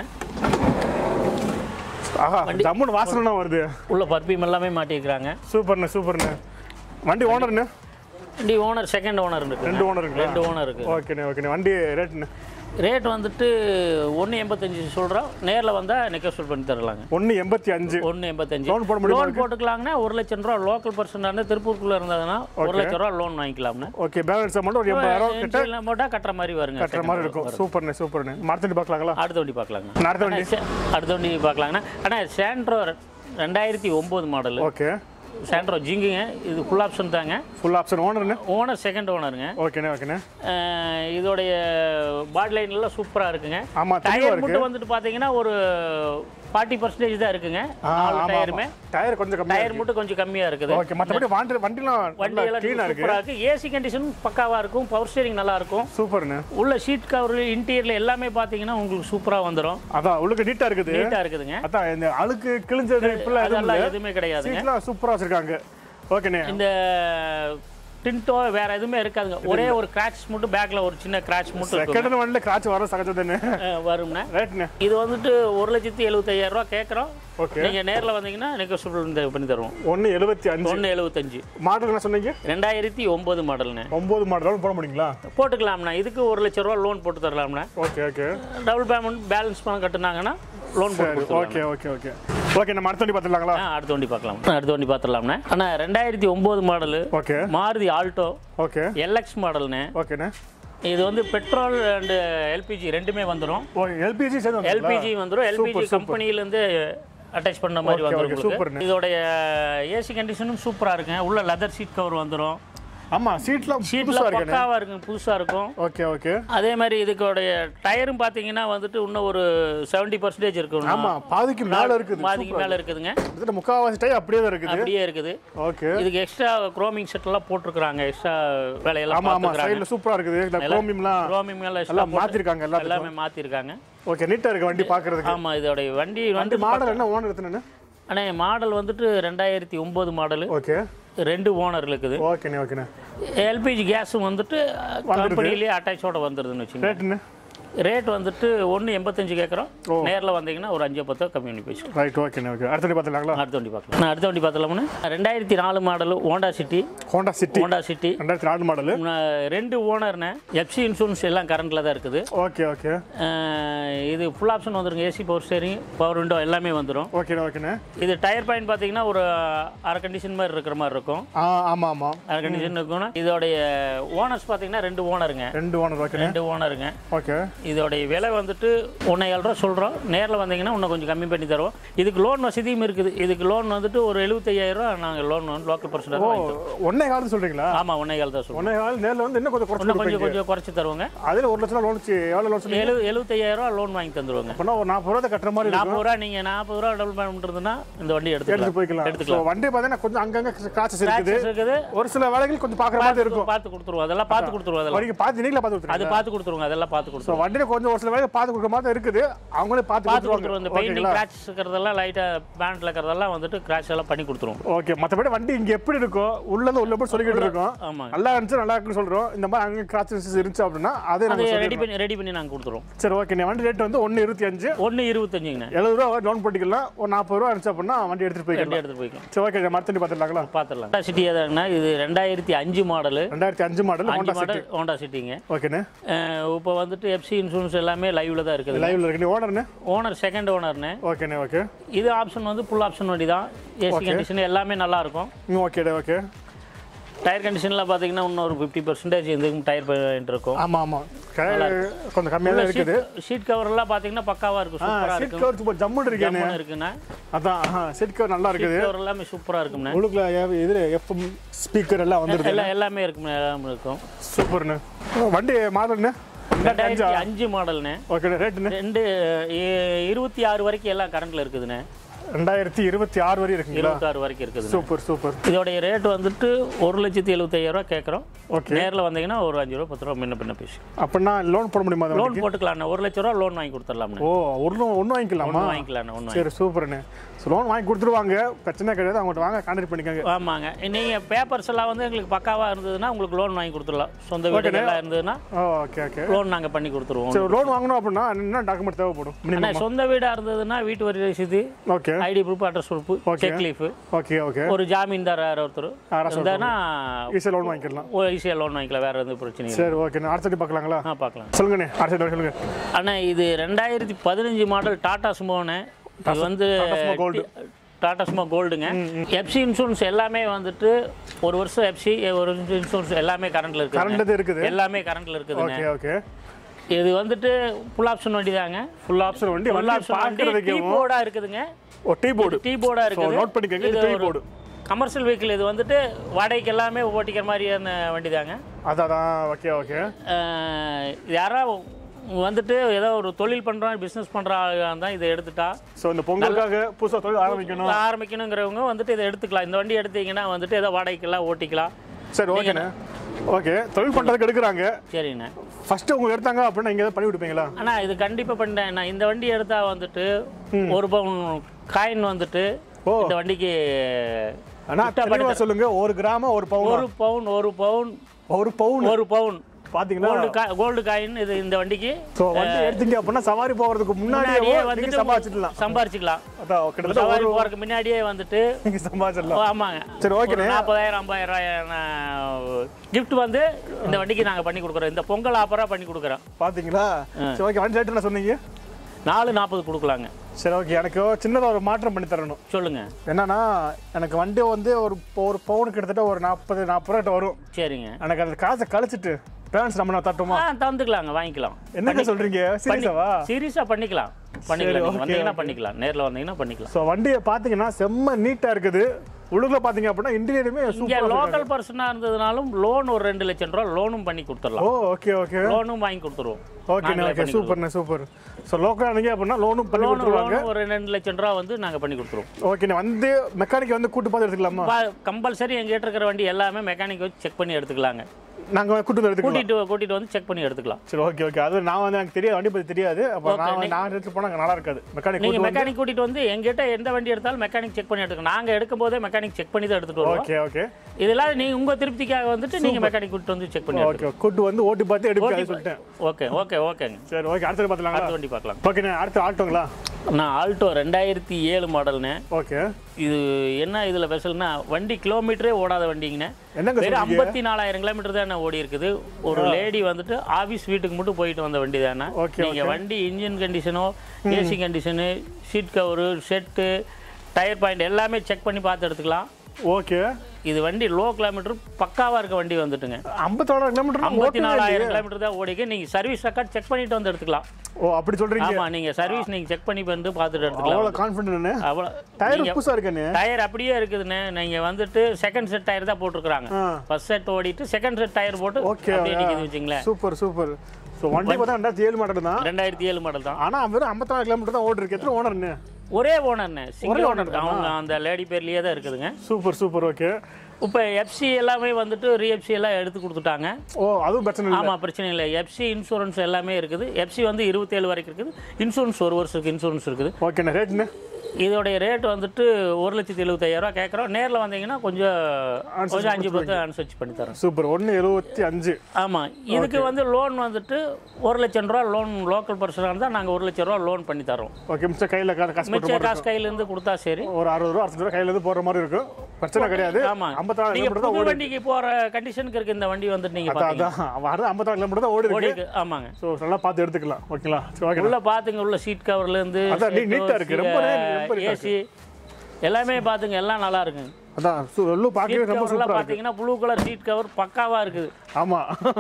ஆஹா ஜம்முன்னு வாசனை வருது உள்ள பர்பியம் எல்லாமே மாட்டியிருக்கிறாங்க சூப்பர்ண்ணே சூப்பர்ண்ணே வண்டி ஓனர்ண்ணே வண்டி ஓனர் செகண்ட் ஓனர் இருக்கு ரெண்டு ஓனர் இருக்குங்களா ரெண்டு ஓனர் இருக்கு ஓகேண்ணே ஓகேண்ணே வண்டி ரேட்டுண்ணே ரேட் வந்துட்டு ஒன்று எண்பத்தஞ்சு சொல்கிறோம் நேரில் வந்தால் நெகோசியேட் பண்ணி தரலாங்க ஒன்று எண்பத்தி அஞ்சு ஒன்று எண்பத்தஞ்சு Loan போட முடியுமா லோன் போட்டுக்கலாங்கன்னா ஒரு லட்சம் ரூபா லோக்கல் பர்சனாக இருந்து திருப்பூருக்குள்ளே இருந்ததுன்னா ஒரு லட்சம் ரூபா லோன் வாங்கிக்கலாம்னு ஓகே பேலன்ஸ் அமௌண்ட் ஒரு எண்பதாயிரம் கிட்ட இன்சூரன்ஸ் போட்டால் கட்டுற மாதிரி வருங்க கட்டுற மாதிரி இருக்கும் சூப்பர்ண்ணே சூப்பர்ண்ணே மரத்தடி பார்க்கலாங்களா அடுத்த வண்டி பார்க்கலாங்க அடுத்த வண்டி சே- அடுத்த வண்டி பார்க்கலாங்கண்ணா ஆனால் சாண்ட்ரோ ரெண்டாயிரத்தி ஒம்பது மாடல் ஓகே சாண்ட்ரோ ஜிங்குங்க இது ஃபுல் ஆப்ஷன் தாங்க ஃபுல் ஆப்ஷன் ஓனர்ண்ணே ஓனர் செகண்ட் ஓனருங்க ஓகேண்ணே ஓகேண்ணே அஹ் இதோடைய பாடி லைன் எல்லாம் சூப்பராக இருக்குங்க ஆமாம் தெளிவாக டயர் இருக்கு மட்டும் வந்துட்டு பார்த்தீங்கன்னா ஒரு ஃபார்ட்டி பர்சன்டேஜ் தான் இருக்குங்க நாலு டயருமே டயர் கொஞ்சம் கம்மியாக டயர் மட்டும் கொஞ்சம் கம்மியாக இருக்குது ஓகே மற்றபடி வண்டி வண்டிலாம் வண்டி நல்லா எல்லாம் க்ளீனாக இருக்கு சூப்பராக இருக்கு ஏசி கண்டிஷன் பக்காவாக இருக்கும் பவர் ஸ்டேரிங் நல்லா இருக்கும் சூப்பர்ண்ணே உள்ள சீட் கவர் இன்டீரியர்ல எல்லாமே பார்த்தீங்கன்னா உங்களுக்கு சூப்பராக வந்துடும் அதான் உள்ளுக்கு நீட்டாக இருக்குது நீட்டாக இருக்குதுங்க அதான் இந்த அழுக்கு கிழிஞ்சது இப்படிலாம் எதுவும் அதெல்லாம் இல்லை எதுவுமே கிடையாதுங்க சீட்லாம் சூப்பராக வச்சிருக்காங்க ஓகேண்ணே இந்த டின்ட்டோ வேற எதுவுமே இருக்காதுங்க ஒரே ஒரு கிராச் மட்டும் பேக்ல ஒரு சின்ன கிராச் மட்டும் இருக்கும் செகண்ட் வண்டியில் கிராச் வர சகஜதானே அஹ் வரும்ண்ணே ரைட்ண்ணே இது வந்துட்டு ஒரு லட்சத்தி எழுபத்தையாயிரம் ரூபா கேட்குறோம் ஓகே நீங்க நேர்ல வந்தீங்கன்னா நெகோசியபிள் பண்ணி தருவோம் ஒன்று எழுபத்தி அஞ்சு ஒன்று எழுபத்தஞ்சு மாடல் என்ன சொன்னீங்க ரெண்டாயிரத்தி ஒம்பது மாடல்ண்ணே ஒம்பது மாடல் போட முடியுங்களா போட்டுக்கலாம்ண்ணா இதுக்கு ஒரு லட்ச ரூபா லோன் போட்டு தரலாம்ண்ணே okay okay double payment balance பணம் கட்டுனாங்கன்னா லோன் போட்டு கொடுத்துருவோம் ஓகே ஓகே ஓகே ஓகே நம்ம அடுத்த வண்டி பார்த்துலாங்களா ஆ அடுத்த வண்டி பார்க்கலாம் அடுத்த வண்டி பார்த்துடலாம்ண்ணே அண்ணா ரெண்டாயிரத்தி ஒம்பது model okay Maruti Alto okay LX மாடல்ண்ணே ஓகேண்ணே இது வந்து பெட்ரோல் அண்டு எல்பிஜி ரெண்டுமே வந்துடும் ஓ எல்பிஜி சேர்ந்து எல்பிஜி வந்துடும் எல்பிஜி கம்பெனிலேருந்து அட்டாச் பண்ண மாதிரி Okay, வந்துடும் okay, உங்களுக்கு superண்ணே. இதோடைய ஏசி கண்டிஷனும் சூப்பராக இருக்குங்க உள்ள லெதர் சீட் கவர் வந்துடும் ஆமா சீட்லாம் சீட்ல புதுசா இருக்கேன் பக்காவா இருக்கும் புதுசா இருக்கும் ஓகே ஓகே அதே மாதிரி இதுக்கோடைய டயரும் பாத்தீங்கன்னா வந்துட்டு இன்னும் ஒரு செவன்டி பர்சன்டேஜ் இருக்கும் ஆமா பாதிக்கு மேல இருக்குது பாதிக்கு மேல இருக்குதுங்க கிட்டத்தட்ட முக்காவாசி டை அப்படியே தான் இருக்குது அப்படியே இருக்குது ஓகே இதுக்கு எக்ஸ்ட்ரா குரோமிங் செட் எல்லாம் போட்டிருக்காங்க எக்ஸ்ட்ரா வேலையெல்லாம் ஆமா ஆமா பார்த்துக்கிறாங்க சைடுல சூப்பரா இருக்குது இந்த குரோமியம்லாம் குரோமிங் எல்லாம் extra எல்லாம் போட்டு மாத்திருக்காங்க எல்லாத்துக்கும் எல்லாமே மாத்திருக்காங்க ஓகே நீட்டா இருக்கு வண்டி பாக்குறதுக்கு ஆமா இதோடைய வண்டி வண்டி வந்து மாடல் என்ன ஓனர் எத்தனை அண்ணே மாடல் வந்துட்டு ரெண்டாயிரத்தி ஒம்பது மாடலு ஓகே ரெண்டு ஓனர் இருக்குது ஓகேண்ணே ஓகேண்ணே எல்பிஜி கேஸும் வந்துட்டு கம்பெனிலேயே அட்டாச்சோட வந்துடுதுன்னு வச்சுங்க ரேட்டுண்ணே ரேட் வந்துட்டு ஒன்று எண்பத்தஞ்சு கேட்குறோம் நேரில் வந்தீங்கன்னா ஒரு அஞ்சு பத்தோ கம்மி பண்ணி பேசுவோம் ரைட் ஓகேண்ணே ஓகே அடுத்த பார்த்துலாங்களா அடுத்த வண்டி பார்க்கலாம் நான் அடுத்த வண்டி பார்த்தலாம்னா ரெண்டாயிரத்தி நாலு model Honda City Honda City Honda City ரெண்டாயிரத்தி நாலு மாடலு ரெண்டு ஓனர்னு எஃப்சி இன்சூரன்ஸ் எல்லாம் கரண்டில் தான் இருக்குது ஓகே ஓகே அஹ் இது ஃபுல் ஆப்ஷன் வந்துருங்க AC power steering power window எல்லாமே வந்துடும் ஓகேண்ணே ஓகேண்ணே இது டயர் பாயிண்ட் பார்த்தீங்கன்னா ஒரு அரை கண்டிஷன் மாதிரி இருக்கிற மாதிரி இருக்கும் ஆ ஆமா ஆமா அரை கண்டிஷன் இருக்கணும் இதோடைய ஓனர்ஸ் பார்த்தீங்கன்னா ரெண்டு ஓனருங்க ரெண்டு ஓனர் ஓகேண்ணே ரெண்டு ஓனருங்க ஓகே இதோடைய விலை வந்துட்டு ஒன்றே ஏழு ரூபா சொல்கிறோம் நேரில் வந்தீங்கன்னா இன்னும் கொஞ்சம் கம்மி பண்ணி தருவோம் இதுக்கு லோன் வசதியும் இருக்குது இதுக்கு லோன் வந்துட்டு ஒரு எழுபத்தையாயிரம் ரூபா நாங்கள் லோன் வந்து லோக்கல் பர்சனாக வாங்கி தருவோம் ஒன்னே காலம் சொல்றீங்களா ஆமாம் ஒன்றே ஏழு தான் சொல்லுவோம் ஒன்னே கால் நேரில் வந்து இன்னும் கொஞ்சம் குறைச்சு இன்னும் கொஞ்சம் கொடுப்பீங்க கொஞ்சம் குறைச்சி தருவோங்க அதில் ஒரு லட்சம் லோன் எவ்வளோ லோன் சொன்னீங்க எழு எழுபத்தையாயிரம் ரூபா லோன் வாங்கி தந்துருவோங்க அப்படின்னா ஒரு நாற்பது ரூபா கட்டுற மாதிரி இருக்கும் நாற்பது ரூபா நீங்கள் நாற்பது ரூபா டபுள் பண்ணுறதுன்னா இந்த வண்டி எடுத்து எடுத்துக்கலாம் போய்க்கலாம் ஸோ எடுத்துக்கலாம் வண்டி பார்த்தீங்கன்னா கொஞ்சம் அங்கங்க கிராச்சஸ் இருக்குது Taxes இருக்குது ஒரு சில வேலைகள் கொஞ்சம் பார்க்குற மாதிரி இருக்கும் பார்த்து கொடுத்துருவோம் அதெல்லாம் பார்த்து கொடுத்துருவோம் அதெல்லாம் வரைக்கும் பார்த்து நீங்களே பார்த்து அது கொடுத்துருங்க பார்த்து கொடுத்துருவோங்க அதெல்லாம் பார்த்து ஸோ கொடுத்துருவோம் வண்டியில் கொஞ்சம் ஒரு சில வேலைகள் பார்த்து கொடுக்குற மாதிரி இருக்குது அவங்களே பார்த்து பார்த்து கொடுத்துருவோம் இந்த கொடுத்துருவாங்க பெயிண்டிங் ஓகேங்களா கிராச்சஸ் இருக்கிறதெல்லாம் லைட்டாக பேண்ட்ல இருக்கிறதெல்லாம் வந்துட்டு கிராச் எல்லாம் பண்ணி கொடுத்துருவோம் ஓகே மற்றபடி வண்டி இங்கே எப்படி இருக்கும் உள்ளது உள்ள போய் சொல்லிக்கிட்டு இருக்கோம் ஆமாங்க நல்லா இருந்துச்சு நல்லா இருக்குன்னு சொல்கிறோம் இந்த மாதிரி அங்கே கிராச்சஸ் இருந்துச்சு அப்படின்னா அதே அது நாங்கள் ரெடி பண்ணி ரெடி பண்ணி நாங்கள் கொடுத்துருவோம் சரி ஓகே நீ வண்டி ரேட் வந்து ஒன்று இருபத்தி அஞ்சு ஒன்று இருபத்தஞ்சுங்கண்ணே எழுபது ரூபா லோன் போட்டுக்கலாம் ஒரு நாற்பது ரூபா இருந்துச்சு அப்படின்னா வண்டி எடுத்துகிட்டு போய்க்கலாம் வண்டி எடுத்துகிட்டு போய்க்கலாம் சரி ஓகே மரத்தண்டி பார்த்துடலாங்களா பார்த்துடலாம் சிட்டி எதாங்கண்ணா இது ரெண்டாயிரத்தி அஞ்சு மாடலு ரெண்டாயிரத்தி அஞ்சு மாடல் அஞ்சு ஹோண்டா சிட்டி மாடல் ஹோண்டா சிட்டிங்க ஓகேண்ணே இப்போ வந்துட்டு எஃப்சி இன்சூரன்ஸ் எல்லாமே லைவ்ல தான் இருக்குது லைவ்ல இருக்கு நீ ஓனர்ண்ணே ஓனர் செகண்ட் ஓனர்னு ஓகேண்ணே ஓகே இது ஆப்ஷன் வந்து ஃபுல் ஆப்ஷன் வண்டி தான் ஏசி கண்டிஷன் எல்லாமே நல்லா இருக்கும் ம் ஓகேடே ஓகே டயர் கண்டிஷனில் பார்த்தீங்கன்னா இன்னும் ஒரு ஃபிஃப்டி பர்சன்டேஜ் இதுக்கும் டயர் பாயிண்ட் இருக்கும் ஆமாம் ஆமாம் கொஞ்சம் கம்மியாக தான் இருக்குது ஷீட் கவர் எல்லாம் பார்த்தீங்கன்னா பக்காவாக இருக்கும் சூப்பராக சீட் இருக்கும் கவர் சூப்பர் ஜம்முன்னு இருக்கேனே ஜம்முன்னு இருக்குண்ணா அதான் சீட் கவர் நல்லா இருக்குது கவர் எல்லாமே சூப்பராக இருக்கும்ண்ணே உள்ளுக்குள்ள இதில் எஃப்எம் ஸ்பீக்கர் எல்லாம் வந்துருது எல்லாம் எல்லாமே இருக்கும் எல்லாமே இருக்கும் சூப்பர்ண்ணு வண்டி மாடல்ண்ணு ரெண்டாயிரத்தி அஞ்சு மாடல்ண்ணே ஓகே ரேட்டுண்ணு ரெண்டு இ- இருபத்தி ஆறு வரைக்கும் எல்லாம் கரண்ட்ல இருக்குதுண்ணே ரெண்டாயிரத்தி இருபத்தி ஆறு வரை இருக்குங்களா இருபத்தாறு வரைக்கும் இருக்குது சூப்பர் சூப்பர் இதோடைய ரேட் வந்துட்டு ஒரு லட்சத்தி எழுபத்தையாயிரம் ரூபா கேட்குறோம் ஓகே நேரில் வந்தீங்கன்னா ஒரு அஞ்சு ரூபா பத்து ரூபா முன்ன பின்ன பேசி அப்படின்னா லோன் போட முடியுமா அது லோன் போட்டுக்கலாண்ணே ஒரு லட்ச ரூபா லோன் வாங்கி கொடுத்துடலாம்ண்ணே ஓ ஒன்று ஒன்று வாங்கிக்கலாமா ஒன்று வாங்கிக்கலாண்ணே ஒன்று சரி சூப்பர்ண்ணு ஸோ லோன் வாங்கி கொடுத்துருவாங்க பிரச்சனை கிடையாது அவங்கள்ட்ட வாங்க கான்டாக்ட் பண்ணிக்கோங்க ஆமாங்க நீங்கள் பேப்பர்ஸ் எல்லாம் வந்து எங்களுக்கு பக்காவாக இருந்ததுன்னா உங்களுக்கு லோன் வாங்கி கொடுத்துடலாம் சொந்த வீடு எல்லாம் இருந்ததுன்னா ஓ ஓகே ஓகே லோன் நாங்கள் பண்ணி கொடுத்துருவோம் சரி லோன் வாங்கணும் அப்படின்னா என்ன டாக்குமெண்ட் தேவைப்படும் அண்ணா மினிமம் சொந்த வீடாக இருந்ததுன்னா வீட்டு வரி ரசீது okay ID proof address proof Okay. Cheque leaf okay okay ஒரு ஜாமீன்தார் யாரோ ஒருத்தர் யாராச்சும் இருந்தானா ஈஸியாக லோன் வாங்கிக்கலாம் ஈஸியாக லோன் வாங்கிக்கலாம் வேறு எந்த பிரச்சனையும் இல்லை சரி ஓகே அடுத்த சைடு பார்க்கலாங்களா ஆ பார்க்கலாம் சொல்லுங்கண்ணே அடுத்த சைடு சொல்லுங்க அண்ணா இது ரெண்டாயிரத்தி பதினஞ்சு மாடல் டாடா சுமோன்னு இது வந்து Tata Sumo Gold. Tata Sumo கோல்டுங்க எஃப்சி இன்சூரன்ஸ் எல்லாமே வந்துட்டு ஒரு வருஷம் எஃப்சி ஒரு வருஷம் இன்சூரன்ஸ் எல்லாமே கரண்ட்ல இருக்குது கரண்ட் இருக்குது எல்லாமே கரண்ட்ல இருக்குதுங்க ஓகே ஓகே இது வந்துட்டு ஃபுல் ஆப்ஷன் வண்டி தாங்க ஃபுல் ஆப்ஷன் வண்டி ஃபுல் வண்டி ஆப்ஷன் வண்டி பார்க்கறதுக்கு டீ போர்டா இருக்குதுங்க ஓ டீ போர்டு டீ போர்டா இருக்குது note பண்ணிக்கங்க, இது இது டீ ஒரு போர்டு. கமர்ஷியல் வெஹிக்கிள் இது வந்துட்டு வாடகைக்கு எல்லாமே ஓட்டிக்கிற மாதிரியான வண்டி தாங்க அதான் ஓகே ஓகே அஹ் யாரா வந்துட்டு ஏதோ ஒரு தொழில் பண்ணுறான் பிஸ்னஸ் பண்ணுறாங்க தான் இதை எடுத்துட்டா ஸோ இந்த பொங்கலுக்காக புதுசாக தொழில் ஆரம்பிக்கணும் ஆரம்பிக்கணுங்கிறவங்க வந்துட்டு இதை எடுத்துக்கலாம் இந்த வண்டி எடுத்தீங்கன்னா வந்துட்டு ஏதோ வாடகைக்கெல்லாம் ஓட்டிக்கலாம் சரி ஓகேண்ணே ஓகே தொழில் பண்ணுறதுக்கு எடுக்கிறாங்க சரிண்ணே ஃபர்ஸ்ட் உங்க எடுத்தாங்க அப்படின்னா இங்கே பண்ணி விட்டுப்பீங்களா அண்ணா இது கண்டிப்பாக பண்ணிட்டேன் நான் இந்த வண்டி எடுத்தா வந்துட்டு ஒரு பவுன் காயின் வந்துட்டு ஓ. இந்த வண்டிக்கு அண்ணா தெளிவா சொல்லுங்க ஒரு கிராமம் ஒரு பவுன் ஒரு பவுன் ஒரு பவுன் ஒரு பவுன் ஒரு பவுன் பாத்தீங்களா கோல்டு கா கோல்டு காயின் இது இந்த வண்டிக்கு ஸோ வண்டி எடுத்தீங்க அப்படின்னா சவாரி போகிறதுக்கு முன்னாடியே முன்னாடியே நீங்க வந்துட்டு சம்பாதிச்சிடலாம் சம்பாரிச்சுக்கலாம் அதான் கிட்டத்தட்ட சவாரி போறதுக்கு முன்னாடியே வந்துட்டு நீங்க சம்பாதிச்சிடலாம் ஓ, ஆமாங்க சரி ஓகேண்ணே நாற்பதாயிரம் ஐம்பதாயிரம் கிஃப்ட் வந்து இந்த வண்டிக்கு நாங்கள் பண்ணி கொடுக்குறோம் இந்த பொங்கல் ஆஃபராக பண்ணி கொடுக்குறோம் பாத்தீங்களா சரி ஓகே வண்டி ரேட்டு என்ன சொன்னீங்க நாலு நாற்பது கொடுக்கலாங்க சரி ஓகே எனக்கு சின்னதாக ஒரு மாற்றம் பண்ணி தரணும் சொல்லுங்க என்னன்னா எனக்கு வண்டி வந்து ஒரு ஒரு பவுன் கிட்டத்தட்ட ஒரு நாற்பது நாற்பது ரூபா கிட்ட வரும் சரிங்க எனக்கு அந்த காசை கழிச்சிட்டு பேலன்ஸ் நம்ம நான் தட்டுமா ஆ தந்துக்கலாங்க வாங்கிக்கலாம் என்னங்க சொல்றீங்க சீரியஸாவா சீரியஸாக பண்ணிக்கலாம் பண்ணிக்கலாம் சரி, நீங்கள் okay, வந்தீங்கன்னா okay. பண்ணிக்கலாம் நேரில் வந்தீங்கன்னா பண்ணிக்கலாம் ஸோ வண்டியை பார்த்தீங்கன்னா செம்ம நீட்டாக இருக்குது உள்ளுக்குள்ள பாத்தீங்க அப்படின்னா இன்டீரியருமே இங்கே சூப்பர் லோக்கல் பர்சனாக இருந்ததுனாலும் லோன் ஒரு ரெண்டு லட்சம் ரூபா லோனும் பண்ணி கொடுத்துடலாம் ஓ ஓகே ஓகே லோனும் வாங்கி கொடுத்துருவோம் ஓகேண்ணே நாங்களே ஓகே பண்ணி சூப்பர்ண்ணே சூப்பர் ஸோ லோக்கல் ஆனீங்க அப்படின்னா லோனும் பண்ணி லோன் கொடுத்துருவாங்க லோன் ஒரு ரெண்டு லட்சம் ரூபா வந்து நாங்கள் பண்ணி கொடுத்துருவோம் ஓகேண்ணே வந்து மெக்கானிக் வந்து கூட்டு பார்த்து எடுத்துக்கலாமா கம்பல்சரி எங்கிட்ட இருக்கிற வண்டி எல்லாமே மெக்கானிக் வச்சு செக் பண்ணி எடுத்துக்கலாங்க நாங்க கூட்டு வந்து எடுத்துக்கலாம் கூட்டிட்டு கூட்டிட்டு வந்து செக் பண்ணி எடுத்துக்கலாம் சரி ஓகே ஓகே அது நான் வந்து எனக்கு தெரியாது வண்டி பத்தி தெரியாது அப்போ நான் நான் எடுத்து போனா அங்க நல்லா இருக்காது மெக்கானிக் நீங்க கூட்டு வந்து மெக்கானிக் கூட்டிட்டு வந்து எங்கிட்ட எந்த வண்டி எடுத்தாலும் மெக்கானிக் செக் பண்ணி எடுத்துக்கலாம் நாங்க எடுக்கும் போதே மெக்கானிக் செக் பண்ணி தான் எடுத்துட்டு வருவோம் ஓகே ஓகே இதெல்லாம் நீங்க உங்க திருப்திக்காக வந்துட்டு நீங்க மெக்கானிக் கூட்டிட்டு வந்து செக் பண்ணி எடுத்துக்கலாம் ஓகே கூட்டு வந்து ஓட்டி பார்த்து எடுக்காது சொல்லிட்டேன் ஓகே ஓகே ஓகேங்க சரி ஓகே அடுத்தது பார்த்துலாங்களா அடுத்த வண்டி பார்க்கலாம் ஓகேண்ணே அடுத்து ஆட்டோங்களா நான் ஆல்டோ ரெண்டாயிரத்தி ஏழு மாடல்னு ஓகே இது என்ன இதுல ஸ்பெஷல்னா வண்டி கிலோமீட்டரே ஓடாத வண்டிங்கண்ணே என்னங்க வெறும் சொல்றீங்க ஐம்பத்தி நாலாயிரம் கிலோமீட்டர் தான் ஓடி இருக்குது ஒரு லேடி வந்துட்டு ஆபீஸ் வீட்டுக்கு மட்டும் போயிட்டு வந்த வண்டி தானே Okay, நீங்க வண்டி இன்ஜின் கண்டிஷனோ AC condition seat cover set tyre point எல்லாமே செக் பண்ணி பார்த்து எடுத்துக்கலாம் ஓகே இது வண்டி லோ கிலோமீட்டர் பக்காவா இருக்க வண்டி வந்துட்டுங்க ஐம்பத்தோட கிலோமீட்டர் ஐம்பத்தி நாலாயிரம் கிலோமீட்டர் தான் ஓடிக்கு நீங்க சர்வீஸ் ரெக்கார்ட் செக் பண்ணிட்டு வந்து எடுத்துக்கலாம் ஓ அப்படி சொல்றீங்க ஆமா நீங்க சர்வீஸ் நீங்க செக் பண்ணி வந்து பார்த்துட்டு எடுத்துக்கலாம் அவ்வளோ கான்ஃபிடென்ட்னு அவ்வளோ டயர் நீங்க புதுசா இருக்கேன்னு டயர் அப்படியே இருக்குதுண்ணே நீங்க வந்துட்டு செகண்ட் செட் டயர் தான் போட்டிருக்காங்க ஆ ஃபர்ஸ்ட் செட் ஓடிட்டு செகண்ட் செட் டயர் போட்டு ஓகே அப்படியே நிக்குது வச்சுங்களேன் சூப்பர் சூப்பர் ஸோ வண்டி பார்த்தா ரெண்டாயிரத்தி ஏழு மாடல் தான் ரெண்டாயிரத்தி ஏழு மாடல் தான் ஆனா வெறும் ஐம்பத்தாறு கிலோமீட்டர் தான் ஓடிருக்கு எத்தனை ஓனர்னு ஒரே ஓனர்ண்ணே சிங்கிள் ஓனர் அவங்க அந்த லேடி பேர்லயே தான் இருக்குதுங்க சூப்பர் சூப்பர் ஓகே இப்போ எஃப்சி எல்லாமே வந்துட்டு ரீஎஃப்சி எல்லாம் எடுத்து கொடுத்துட்டாங்க ஓ அதுவும் பிரச்சனை இல்லை ஆமாம் பிரச்சனை இல்லை எஃப்சி இன்சூரன்ஸ் எல்லாமே இருக்குது எஃப்சி வந்து இருபத்தேழு வரைக்கும் இருக்குது இன்சூரன்ஸ் ஒரு வருஷத்துக்கு இன்சூரன்ஸ் இருக்குது ஓகேண்ணே ரேட்ண்ணே இதோடைய ரேட் வந்துட்டு ஒரு லட்சத்தி எழுபத்தாயிரம் ரூபா கேட்குறோம் நேரில் வந்தீங்கன்னா கொஞ்சம் கொஞ்சம் அஞ்சு பத்து அனுசரிச்சு பண்ணி தரோம் சூப்பர் ஒன்று எழுபத்தி அஞ்சு ஆமாம் இதுக்கு வந்து லோன் வந்துட்டு ஒரு லட்சம் ரூபா லோன் லோக்கல் பர்சனாக இருந்தால் நாங்கள் ஒரு லட்சம் ரூபா லோன் பண்ணி தரோம் ஓகே மிச்சம் கையில் காசு போட்டு மிச்ச காசு கையிலேருந்து கொடுத்தா சரி ஒரு அறுபது ரூபா அறுபது ரூபா கையில இருந்து போற மாதிரி இருக்கும் பிரச்சனை கிடையாது ஆமா ஐம்பத்தாறு நீங்க கிலோமீட்டர் தான் புது வண்டிக்கு போற கண்டிஷனுக்கு இருக்கு இந்த வண்டி வந்துட்டு நீங்க அதான் பாத்தீங்க அதான் வர ஐம்பத்தாறு கிலோமீட்டர் தான் ஓடி இருக்கு ஓடிக்கு ஆமாங்க ஸோ நல்லா பார்த்து எடுத்துக்கலாம் ஓகேங்களா சரி ஓகே உள்ள பாத்துங்க உள்ள சீட் கவர்ல இருந்து அதான் நீ- neat ஆ இருக்கு. ரொம்ப neat- ரொம்ப neat ஆ ஏசி எல்லாமே பாத்துங்க எல்லாம் நல்லா இருக்குங்க அதான் சு- எல்லாம் பார்க்கவே சீட் ரொம்ப கவர்லாம் சூப்பரா இருக்கு பாத்தீங்கன்னா ப்ளூ கலர் சீட் கவர் பக்காவா இருக்குது ஆமா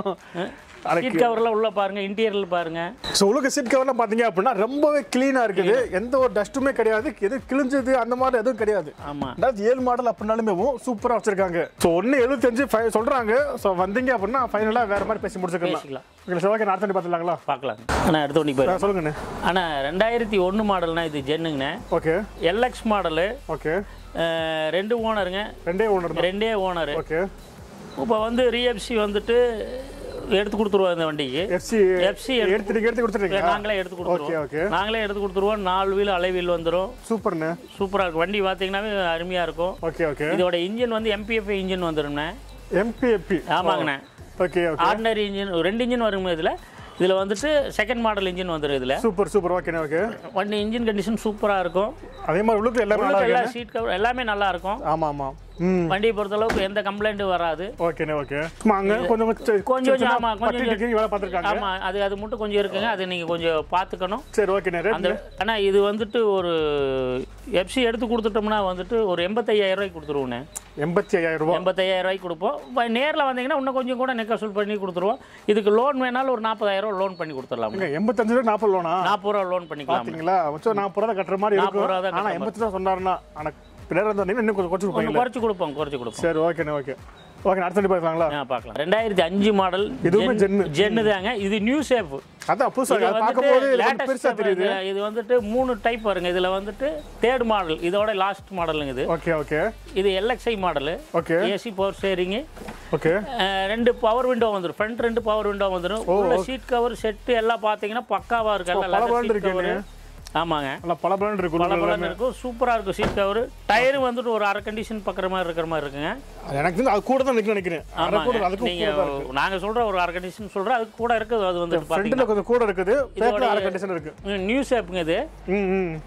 சீட் கவர்ல உள்ள பாருங்க இன்டீரியர்ல பாருங்க ஸோ உள்ள சீட் கவர்லாம் பார்த்தீங்க அப்படின்னா ரொம்பவே க்ளீனாக இருக்குது எந்த ஒரு டஸ்ட்டுமே கிடையாது எது கிழிஞ்சது அந்த மாதிரி எதுவும் கிடையாது ஆமா ரெண்டாயிரத்தி ஏழு மாடல் அப்படின்னாலுமே சூப்பராக வச்சிருக்காங்க ஸோ ஒன்று எழுபத்தஞ்சு ஃபைவ் சொல்கிறாங்க ஸோ வந்தீங்க அப்படின்னா ஃபைனலாக வேற மாதிரி பேசி முடிச்சுக்கலாம் பேசிக்கலாம் ஓகே சார் ஓகே அடுத்த பார்த்துலாங்களா பார்க்கலாம் அண்ணா அடுத்த வண்டி பாரு சொல்லுங்கண்ணே அண்ணா ரெண்டாயிரத்தி ஒன்று மாடல்னா இது ஜென்னுங்கண்ணே ஓகே எல்எக்ஸ் மாடலு ஓகே ரெண்டு ஓனருங்க ரெண்டே ஓனர் தான் ரெண்டே ஓனரு ஓகே இப்போ வந்து ரீஎஃப்சி வந்துட்டு எடுத்து கொடுத்துருவோம் இந்த வண்டிக்கு எஃப்சி எஃப்சி எடுத்து நீங்கள் எடுத்து கொடுத்துருங்க நாங்களே எடுத்து ஓகே கொடுத்துருவோம் ஓகே நாங்களே எடுத்து கொடுத்துருவோம் நாலு வீல் அலை வீல் வந்துடும் சூப்பர்ண்ணே சூப்பராக இருக்கும் வண்டி பார்த்தீங்கன்னாவே அருமையாக இருக்கும் ஓகே ஓகே இதோட இன்ஜின் வந்து எம்பிஎஃப் இன்ஜின் வந்துடும்ண்ணே எம்பிஎப்பி ஆமாங்கண்ணே ஓகே ஓகே ஆர்டினரி இன்ஜின் ரெண்டு இன்ஜின் வருங்க இதில் இதில் வந்துட்டு செகண்ட் மாடல் இன்ஜின் வந்துடும் இதில் சூப்பர் சூப்பர் ஓகேண்ணே ஓகே வண்டி இன்ஜின் கண்டிஷன் சூப்பராக இருக்கும் அதே மாதிரி உள்ளுக்கு எல்லாமே நல்லா உள்ளுக்கு இருக்கு எல்லா சீட் கவர் எல்லாமே நல்லா இருக்கும் ஆமாம் ஆமாம் ம் வண்டியை பொறுத்தளவுக்கு எந்த கம்ப்ளைண்ட்டும் வராது ஓகேண்ணே ஓகே சும்மா அங்கே கொஞ்சம் கொஞ்சம் கொஞ்சம் கொஞ்சம் ஆமா, கொஞ்சம் பட்டி டிக்கி வேலை பார்த்துருக்காங்க ஆமாம் அது அது மட்டும் கொஞ்சம் இருக்குங்க அது நீங்கள் கொஞ்சம் பார்த்துக்கணும் சரி ஓகேண்ணே அந்த ரேட் ஆனால் இது வந்துட்டு ஒரு எஃப்சி எடுத்து கொடுத்துட்டோம்னா வந்துட்டு ஒரு எண்பத்தையாயிரம் ரூபாய்க்கு கொடுத்துருவோண்ணே எண்பத்தி ஐயாயிரம் ரூபா எண்பத்தையாயிரம் ரூபாய்க்கு கொடுப்போம் நேரில் வந்தீங்கன்னா இன்னும் கொஞ்சம் கூட நெக்கசூல் பண்ணி கொடுத்துருவோம் இதுக்கு லோன் வேணாலும் ஒரு நாற்பதாயிரம் லோன் பண்ணி கொடுத்துடலாம் எங்க எண்பத்தஞ்சு ரூபா நாற்பது லோனா நாற்பது ரூபா லோன் பண்ணிக்கலாம் பாத்தீங்களா வச்சா நாற்பது ரூபா தான் கட்டுற மாதிரி நாற்பது ரூபா தான் இருக்கும் ஆனா எண்பத்தி தான் சொன்னாருன்னா ஆனா பிள்ளைங்க வந்தீங்கன்னா இன்னும் கொஞ்சம் குறைச்சு கொஞ்சம் கொடுப்பீங்களா குறைச்சி கொடுப்போம் குறைச்சி கொடுப்போம் சரி ஓகேண்ணே ஓகே ஓகே அடுத்த வண்டி பார்க்கலாங்களா ஆ பார்க்கலாம் ரெண்டாயிரத்தி அஞ்சு மாடல் இதுவுமே ஜென்னு. ஜென்னு தாங்க இது நியூ சேஃப் அதான் புதுசாக இது அதை வந்துட்டு பார்க்கும்போது இது கொஞ்சம் latest பெருசா தெரியுது இது- இது வந்துட்டு மூணு டைப் வருங்க இதுல வந்துட்டு தேர்ட் மாடல் இதோட லாஸ்ட் மாடலுங்க இது ஓகே ஓகே இது LXi model okay AC power steering okay ரெண்டு பவர் விண்டோ வந்துடும் ஃப்ரண்ட் ரெண்டு பவர் விண்டோ வந்துடும் உள்ள சீட் கவர் செட்டு எல்லாம் பார்த்தீங்கன்னா பக்காவா இருக்கு எல்லாம் leather பளபளன்னு seat இருக்குன்னு. cover. ஆமாங்க நல்லா பல பலன் இருக்கு உள்ள பல இருக்கும் சூப்பரா இருக்கும் சீட் கவர் டயர் வந்துட்டு ஒரு அரை கண்டிஷன் பக்கிற மாதிரி இருக்கிற மாதிரி இருக்குங்க அது எனக்கு தெரிஞ்சு அது கூட தான் நிற்க நினைக்கிறேன் அரை கூட ஆமாங்க அதுக்கும் நீங்க நாங்க சொல்ற ஒரு அரை கண்டிஷன் சொல்றோம் அதுக்கு கூட இருக்குது அது வந்துட்டு பாத்தீங்கன்னா ஃப்ரண்ட்ல கொஞ்சம் கூட இருக்குது பேக்கில் அரை கண்டிஷன் இருக்கு நியூ ஷேப்புங்க இது ம் ம்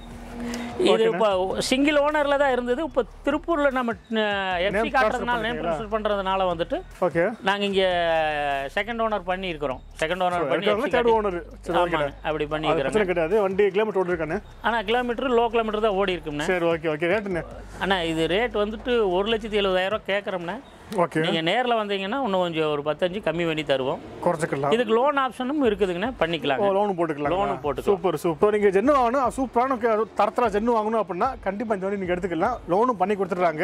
இது இப்போ சிங்கிள் ஓனர்ல தான் இருந்தது இப்போ திருப்பூர்ல நம்ம எஃப்சி காட்டுறதுனால நேம் ட்ரான்ஸ்ஃபர் பண்றதுனால வந்துட்டு ஓகே நாங்க இங்க செகண்ட் ஓனர் பண்ணி இருக்கிறோம் செகண்ட் ஓனர் பண்ணி இருக்காங்க FC தேர்ட் காட்டி- ஓனர் சரி ஓகே ஆமாங்க அப்படி பண்ணி அது இருக்கிறோங்க பிரச்சனை கிடையாது வண்டி கிலோமீட்டர் ஓடிருக்கானே ஆனா கிலோமீட்டர் லோ கிலோமீட்டர் தான் ஓடி இருக்கும்ண்ணே சரி ஓகே ஓகே ரேட்டுண்ணே ஆனா இது ரேட் வந்துட்டு ஒரு லட்சத்தி எழுபதாயிரம் ரூபாய் கேட்குறோம்ண்ணே ஓகே நீங்க நேர்ல வந்தீங்கன்னா இன்னும் கொஞ்சம் ஒரு பத்தஞ்சு கம்மி பண்ணி தருவோம் குறைச்சிக்கலாம் இதுக்கு லோன் ஆப்ஷனும் இருக்குதுங்கண்ணே பண்ணிக்கலாங்க லோன் போட்டுக்கலாம் லோனும் போட்டுக்கலாம் சூப்பர் சூப்பர் நீங்கள் ஜென்னு வாங்கணும் சூப்பரான தரத்தில் ஜென்னு வாங்கணும் அப்படின்னா கண்டிப்பாக இந்த வண்டி நீங்கள் எடுத்துக்கலாம் லோனும் பண்ணி கொடுத்துட்றாங்க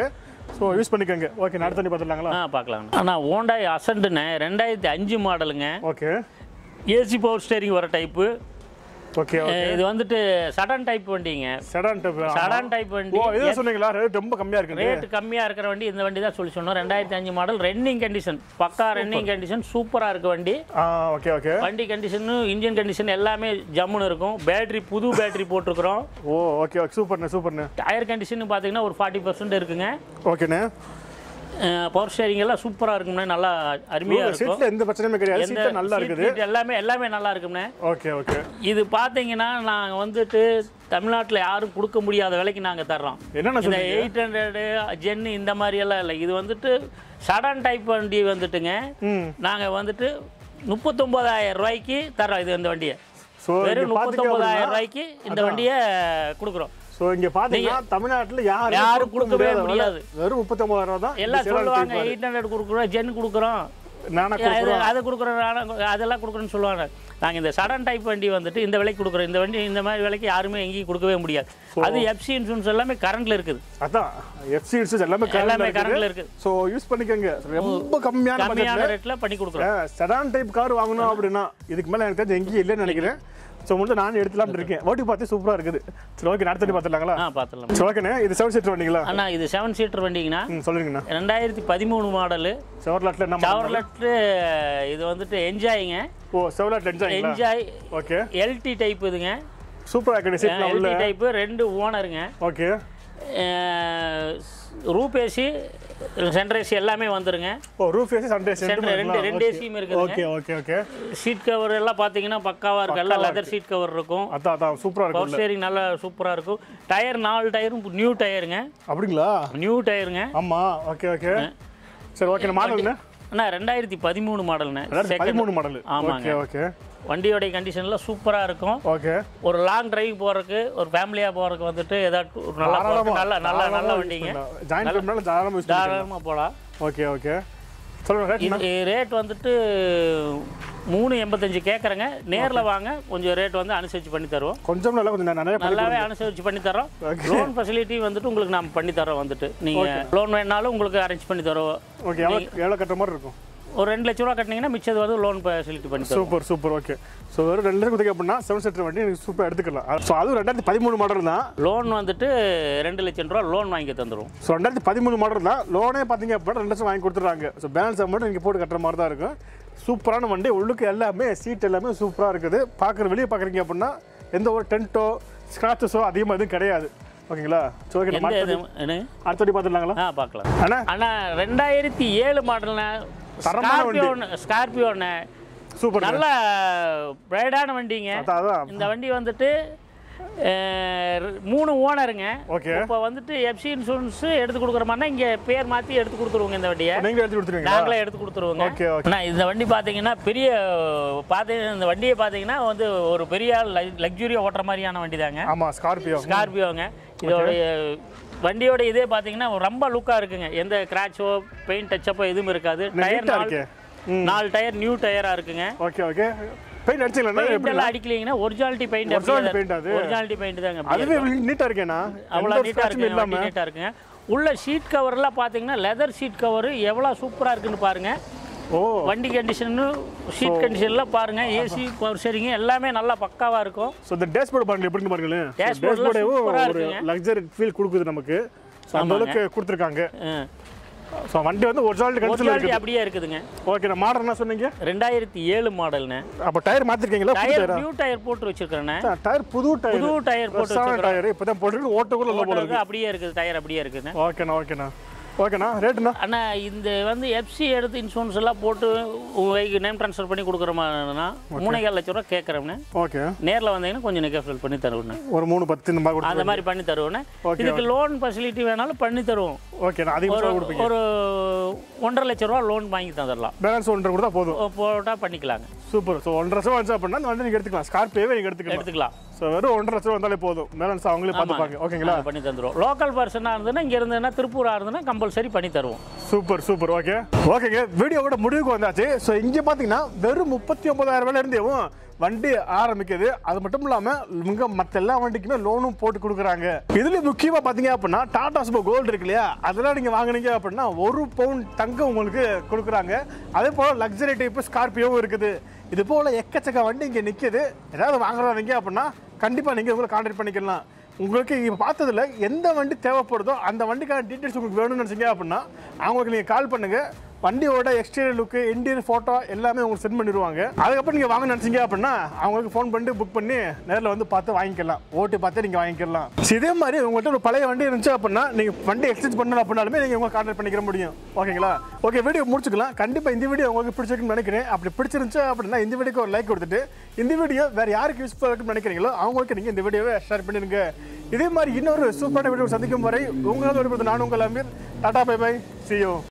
ஸோ யூஸ் பண்ணிக்கோங்க ஓகே நான் அடுத்த வண்டி பார்த்துடலாங்களா ஆ பார்க்கலாம் ஆனால் ஹோண்டாய் அசண்டுண்ணே ரெண்டாயிரத்தி அஞ்சு மாடலுங்க ஓகே ஏசி பவர் ஸ்டேரிங் வர டைப்பு ஓகே ஓகே இது வந்துட்டு சடன் டைப் வண்டிங்க செடான் டைப் சடன் டைப் வண்டி ஓ இது சொன்னீங்களா ரேட் ரொம்ப கம்மியாக இருக்குது ரேட் கம்மியாக இருக்கிற வண்டி இந்த வண்டி தான் சொல்லி சொன்னோம் ரெண்டாயிரத்தி அஞ்சு மாடல் ரன்னிங் கண்டிஷன் பக்கா ரன்னிங் கண்டிஷன் சூப்பராக இருக்கு வண்டி ஆ ஓகே ஓகே வண்டி கண்டிஷனு இன்ஜின் கண்டிஷன் எல்லாமே ஜம்முன்னு இருக்கும் பேட்டரி புது பேட்டரி போட்டிருக்கிறோம் ஓ ஓகே ஓகே சூப்பர்ண்ணே சூப்பர்ண்ணே டயர் கண்டிஷன் பார்த்தீங்கன்னா ஒரு ஃபார்ட்டி பர்சன்ட் இருக்குங்க ஓகேண்ணே பவர் ஸ்டேரிங் எல்லாம் சூப்பராக இருக்கும்ண்ணே நல்லா அருமையாக இருக்கும் சீட்டில் எந்த பிரச்சனையுமே கிடையாது எந்த சீட்டு நல்லா seat இருக்குது heat எல்லாமே எல்லாமே நல்லா இருக்கும்ண்ணே ஓகே ஓகே இது பார்த்தீங்கன்னா நாங்கள் வந்துட்டு தமிழ்நாட்டில் யாரும் கொடுக்க முடியாத விலைக்கு நாங்கள் தர்றோம் என்னென்ன இந்த சொல்றீங்க எயிட் ஹண்ட்ரடு ஜென்னு இந்த மாதிரி எல்லாம் இல்லை இது வந்துட்டு சடன் டைப் வண்டி வந்துட்டுங்க ம் நாங்கள் வந்துட்டு முப்பத்தொம்போதாயிரம் ரூபாய்க்கு தர்றோம் இது இந்த வண்டியை ஸோ வெறும் இங்கே பார்த்தீங்க முப்பத்தொம்போதாயிரம் ரூபாய்க்கு இந்த வண்டியை கொடுக்குறோம் ஸோ இங்கே பார்த்தீங்கன்னா தமிழ்நாட்டில் யாரும் யாரும் கொடுக்க கொடுக்கவே முடியாத விலை. முடியாது. வெறும் முப்பத்தொம்பதாயிரம் ரூபா தான் எல்லாம் சொல்லுவாங்க எயிட் ஹண்ட்ரட் கொடுக்குறோம் ஜென் கொடுக்குறோம் நானே அது அதை கொடுக்குறோம் அதெல்லாம் கொடுக்குறோன்னு சொல்லுவாங்க நாங்கள் இந்த சடன் டைப் வண்டி வந்துட்டு இந்த விலைக்கு கொடுக்குறோம் இந்த வண்டி இந்த மாதிரி விலைக்கு யாருமே எங்கேயும் கொடுக்கவே முடியாது அது எஃப்சி இன்சூரன்ஸ் எல்லாமே கரண்ட்ல இருக்குது அதான் எஃப்சி இன்சூரன்ஸ் எல்லாமே எல்லாமே கரண்ட்ல கரண்ட்ல இருக்குது இருக்குது ஸோ யூஸ் பண்ணிக்கோங்க ரொம்ப கம்மியான கம்மியான பட்ஜெட்ல ரேட்ல பண்ணி கொடுக்குறோம் செடான் டைப் கார் வாங்கணும் அப்படின்னா இதுக்கு மேலே எனக்கு தெரிஞ்சு எங்கேயும் இல்லைன்னு நினைக்கிறேன் ஸோ முடிஞ்சு நானும் எடுத்துலாம்னு இருக்கேன் ஓட்டி பார்த்து சூப்பராக இருக்குது சரி ஓகே அடுத்த வண்டி பார்த்துடலாங்களா ஆ பார்த்துடலாம் சரி ஓகேண்ணே இது செவன் சீட்டர் வண்டிங்களா அண்ணா இது செவன் சீட்டர் வண்டிங்கண்ணா ம் சொல்லுங்கண்ணா ரெண்டாயிரத்தி பதிமூணு மாடலு செவர்லாட்டில் என்ன model? சவர்லெட்டு இது வந்துட்டு என்ஜாய்ங்க ஓ செவர்லாட் என்ஜாய்ங்களா என்ஜாய் ஓகே எல்டி டைப் இதுங்க சூப்பராக இருக்குது சீட்லாம் உள்ள எல்டி டைப்பு ரெண்டு ஓனருங்க okay roof AC centre AC எல்லாமே வந்துருங்க ஓ ரூஃப் ஏசி சண்டே Center ரெண்டு- ரெண்டு AC யும் இருக்குதுங்க. Okay okay okay seat cover எல்லாம் பார்த்தீங்கன்னா பக்காவாக இருக்கு எல்லாம் லெதர் சீட் கவர் இருக்கும் அதான் அதான் சூப்பராக பவர் இருக்கும்ல ஸ்டேரிங் நல்லா சூப்பராக இருக்கும் டயர் நாலு டயரும் நியூ டயருங்க அப்படிங்களா நியூ டயருங்க ஆமாம் ஓகே ஓகே சரி ஓகே மாடல்ண்ணே அண்ணா ரெண்டாயிரத்தி பதிமூணு மாடல்ண்ணே ரெண்டாயிரத்தி பதிமூணு மாடல் ஆமாங்க. ஓகே ஓகே வண்டியோடைய கண்டிஷன்லாம் சூப்பராக இருக்கும் ஓகே ஒரு லாங் டிரைவ் போகிறதுக்கு ஒரு ஃபேமிலியாக போகிறதுக்கு வந்துட்டு ஏதாட்டு ஒரு நல்லா போறதுக்கு நல்ல நல்ல நல்ல வண்டிங்க ஜாயின் பண்ணாலும் தாராளமாக யூஸ் பண்ணிக்கலாம் தாராளமாக போகலாம் ஓகே ஓகே சொல்லுங்க ரேட் இது ரேட் வந்துட்டு மூணு எண்பத்தஞ்சு கேட்குறேங்க நேரில் வாங்க கொஞ்சம் ரேட் வந்து அனுசரித்து பண்ணி தருவோம் கொஞ்சம் நல்லா கொஞ்சம் நிறைய பண்ணி நல்லாவே அனுசரித்து பண்ணி தரோம் Okay. லோன் ஃபெசிலிட்டி வந்துட்டு உங்களுக்கு நாம் பண்ணி தரோம் வந்துட்டு நீங்கள் லோன் வேணாலும் உங்களுக்கு அரேஞ்ச் பண்ணி தரோம் ஓகே எவ்வளோ எவ்வளோ கட்டுற மாதிரி இருக்கும் ஒரு ரெண்டு லட்ச ரூபா கட்டினீங்கன்னா மிச்சது வந்து லோன் ஃபெசிலிட்டி பண்ணி தரோம் சூப்பர் சூப்பர் ஓகே ஸோ வெறும் ரெண்டு லட்சம் கொடுத்தீங்க அப்படின்னா செவன் சீட்டர் வண்டி எனக்கு சூப்பர் எடுத்துக்கலாம் ஸோ அதுவும் ரெண்டாயிரத்தி பதிமூணு மாடல் தான் லோன் வந்துட்டு ரெண்டு லட்சம் ரூபா லோன் வாங்கி தந்துடும் ஸோ ரெண்டாயிரத்தி பதிமூணு மாடல் தான் லோனே பார்த்தீங்க அப்படின்னா ரெண்டு லட்சம் வாங்கி கொடுத்துட்றாங்க ஸோ பேலன்ஸ் அமௌண்ட் நீங்கள் போட்டு கட்டுற மாதிரி தான் இருக்கும் சூப்பரான வண்டி உள்ளுக்கு எல்லாமே சீட் எல்லாமே சூப்பராக இருக்குது பார்க்குற வெளியே பார்க்குறீங்க அப்படின்னா எந்த ஒரு டென்ட்டோ ஸ்க்ராச்சஸோ அதிகமாக எதுவும் கிடையாது ஓகேங்களா ஸோ ஓகே நம்ம எந்த அடுத்த இது என்ன அடுத்த வண்டி பார்த்துடலாங்களா ஆ பார்க்கலாம் அண்ணா அண்ணா ரெண்டாயிரத்தி ஏழு மாடல்ண்ணே தரமான வண்டி. ஸ்கார்பியோன்னு ஸ்கார்பியோண்ணே சூப்பர் நல்ல பிரைடான வண்டிங்க அதான் அதான் இந்த வண்டி வந்துட்டு அஹ், மூணு ஓனருங்க ஓகே இப்போ வந்துட்டு எஃப்சி இன்சூரன்ஸ் எடுத்து கொடுக்குற மாதிரினா இங்கே பேர் மாற்றி எடுத்து கொடுத்துருவோங்க இந்த வண்டியை நீங்களே எடுத்து கொடுத்துருவீங்களா நாங்களே எடுத்து கொடுத்துருவோங்க ஓகே ஓகே அண்ணா இந்த வண்டி பார்த்தீங்கன்னா பெரிய பார்த்தீங்கன்னா இந்த வண்டியை பார்த்தீங்கன்னா வந்து ஒரு பெரிய லக்ஸுரியாக ஓட்டுற மாதிரியான வண்டி தாங்க ஆமாம் ஸ்கார்பியோ ஸ்கார்பியோங்க இதோடைய வண்டியோட இதே பார்த்தீங்கன்னா ரொம்ப லுக்காக இருக்குங்க எந்த கிராச்சோ பெயிண்ட் டச்சப்போ எதுவும் இருக்காது டயர் நீட்டாக நாலு இருக்கே ம் நாலு டயர் நியூ டயராக இருக்குங்க ஓகே ஓகே பெயிண்ட் அடிச்சிங்களா பெயிண்ட் எப்படி எல்லாம் அடிக்கலீங்கன்னா ஒரிஜினாலிட்டி பெயிண்ட் Originality paint அது? ஒரிஜினாலிட்டி பெயிண்ட் தாங்க அப்படியே அதுவே இருக்கும். நீட்டாக இருக்கேண்ணா அவ்வளோ எந்த நீட்டாக scratch-உம் இருக்குங்க வண்டி இல்லாம நீட்டாக இருக்குங்க உள்ள ஷீட் கவர்லாம் பார்த்தீங்கன்னா லெதர் ஷீட் கவர் எவ்வளோ சூப்பராக இருக்குன்னு பாருங்க ஓ வண்டி கண்டிஷனு ஷீட் கண்டிஷன்லாம் பாருங்க ஏசி பவர் சரிங்க எல்லாமே நல்லா பக்காவாக இருக்கும் ஸோ இந்த டேஷ்போர்டு பாருங்க எப்படின்னு பாருங்களேன் Dashboard எல்லாம் டேஷ்போர்டேவும் super ஆ ஒரு இருக்குங்க. லக்ஸரி ஃபீல் கொடுக்குது நமக்கு ஸோ அந்த அளவுக்கு கொடுத்துருக்காங்க ஸோ வண்டி வந்து ஒரிஜினாலிட்டி கண்டிஷனில் ஒரிஜினாலிட்டி இருக்குது அப்படியே இருக்குதுங்க ஓகே நான் மாடல் என்ன சொன்னீங்க ரெண்டாயிரத்தி ஏழு மாடல்னு அப்போ டயர் மாற்றிருக்கீங்களா புது டயர் டயரா நியூ டயர் போட்டு வச்சிருக்கிறேண்ணே டயர் புது டயர் புது டயர் போட்டு ஃப்ரெஷ்ஷான வச்சிருக்கிறேன் டயர் இப்போ தான் போட்டுருக்கு ஓட்டக்குள்ள இல்லை போல ஓட்டுறதுக்கு அப்படியே இருக்குது டயர் அப்படியே இருக்குதுண்ணே ஓகேண்ணா ஓகேண்ணா ஓகேண்ணா ரேட்டுண்ணா அண்ணா இந்த வந்து எஃப்சி எடுத்து இன்சூரன்ஸ் எல்லாம் போட்டு உங்களுக்கு நேம் ட்ரான்ஸ்ஃபர் பண்ணி கொடுக்குற மாதிரினா மூணேகால் லட்ச ரூபா கேட்குறோம்ண்ணே ஓகே நேரில் வந்தீங்கன்னா கொஞ்சம் நெகோசியேட் பண்ணி தருவேண்ணே ஒரு மூணு பத்து இந்த மாதிரி அந்த கொடுத்து மாதிரி பண்ணி தருவேண்ணே Okay, இதுக்கு லோன் ஃபெசிலிட்டி வேணாலும் பண்ணி தருவோம் ஓகேண்ணா அதிகமாக ஒரு கொடுப்பீங்க ஒரு ஒன்றரை லட்ச ரூபா லோன் வாங்கி தந்துடலாம் பேலன்ஸ் ஒன்றரை கொடுத்தா போதும் போட்டால் பண்ணிக்கலாங்க சூப்பர் ஸோ ஒன்றரை லட்சம் வந்துச்சு அப்படின்னா அந்த வண்டி நீங்கள் எடுத்துக்கலாம் ஸ்கார்பியோவே நீங்கள் எடுத்துக்கலாம் எடுத்துக்கலாம் ஸோ வெறும் ஒன்றரை லட்சம் ரூபா வந்தாலே போதும் பேலன்ஸ் அவங்களே பார்த்துப்பாங்க ஓகேங்களா நாங்க பண்ணி தந்துடுவோம் லோக்கல் பர்சனாக இருந்ததுன்னா இங்கே இருந்ததுன்னா திருப்பூராக இருந்ததுன்னா கம்பல்சரி பண்ணி தருவோம் சூப்பர் சூப்பர் ஓகே ஓகேங்க வீடியோவோட முடிவுக்கு வந்தாச்சு ஸோ இங்கே பார்த்தீங்கன்னா வெறும் முப்பத்தி ஒன்பதாயிரம் ரூபாயில இருந்தேவும் வண்டி ஆரம்பிக்குது அது மட்டும் இல்லாமல் இவங்க மற்ற எல்லா வண்டிக்குமே லோனும் போட்டு கொடுக்குறாங்க இதுல முக்கியமாக பார்த்தீங்க அப்படின்னா டாடா சுபோ கோல்டு இருக்கு இல்லையா அதெல்லாம் நீங்கள் வாங்குனீங்க அப்படின்னா ஒரு பவுன் தங்கம் உங்களுக்கு கொடுக்குறாங்க அதே போல் லக்ஸரி டைப்பு ஸ்கார்பியோவும் இருக்குது இது போல் எக்கச்சக்க வண்டி இங்கே நிற்கிது ஏதாவது வாங்குறாங்க அப்படின்னா கண்டிப்பாக நீங்கள் உங்களை கான்டாக்ட் பண்ணிக்கலாம் உங்களுக்கு இப்போ பார்த்ததுல எந்த வண்டி தேவைப்படுதோ அந்த வண்டிக்கான டீட்டெயில்ஸ் உங்களுக்கு வேணும்னு நினச்சிங்க அப்படின்னா அவங்களுக்கு நீங்கள் கால் பண்ணுங்க வண்டியோட எக்ஸ்டீரியர் லுக்கு இன்டீரியர் ஃபோட்டோ எல்லாமே உங்களுக்கு சென்ட் பண்ணிடுவாங்க அதுக்கப்புறம் நீங்கள் வாங்க நினச்சிங்க அப்படின்னா அவங்களுக்கு ஃபோன் பண்ணிட்டு புக் பண்ணி நேரில் வந்து பார்த்து வாங்கிக்கலாம் ஓட்டி பார்த்து நீங்கள் வாங்கிக்கலாம் So, இதே மாதிரி உங்கள்கிட்ட ஒரு பழைய வண்டி இருந்துச்சு அப்படின்னா நீங்கள் வண்டி எக்ஸ்சேஞ்ச் பண்ணணும் அப்படின்னாலுமே நீங்கள் உங்களை கான்டாக்ட் பண்ணிக்கிற முடியும் ஓகேங்களா ஓகே வீடியோ முடிச்சுக்கலாம் கண்டிப்பாக இந்த வீடியோ உங்களுக்கு பிடிச்சிருக்குன்னு நினைக்கிறேன் அப்படி பிடிச்சிருந்துச்சு அப்படின்னா இந்த வீடியோக்கு ஒரு லைக் கொடுத்துட்டு இந்த வீடியோ வேறு யாருக்கு யூஸ்ஃபுல்லாக இருக்குன்னு நினைக்கிறீங்களோ அவங்களுக்கு நீங்கள் இந்த வீடியோவை ஷேர் பண்ணிடுங்க இதே மாதிரி இன்னொரு சூப்பரான வீடியோ சந்திக்கும் வரை உங்களோட ஒரு நான் உங்கள் Ameer tata bye bye see you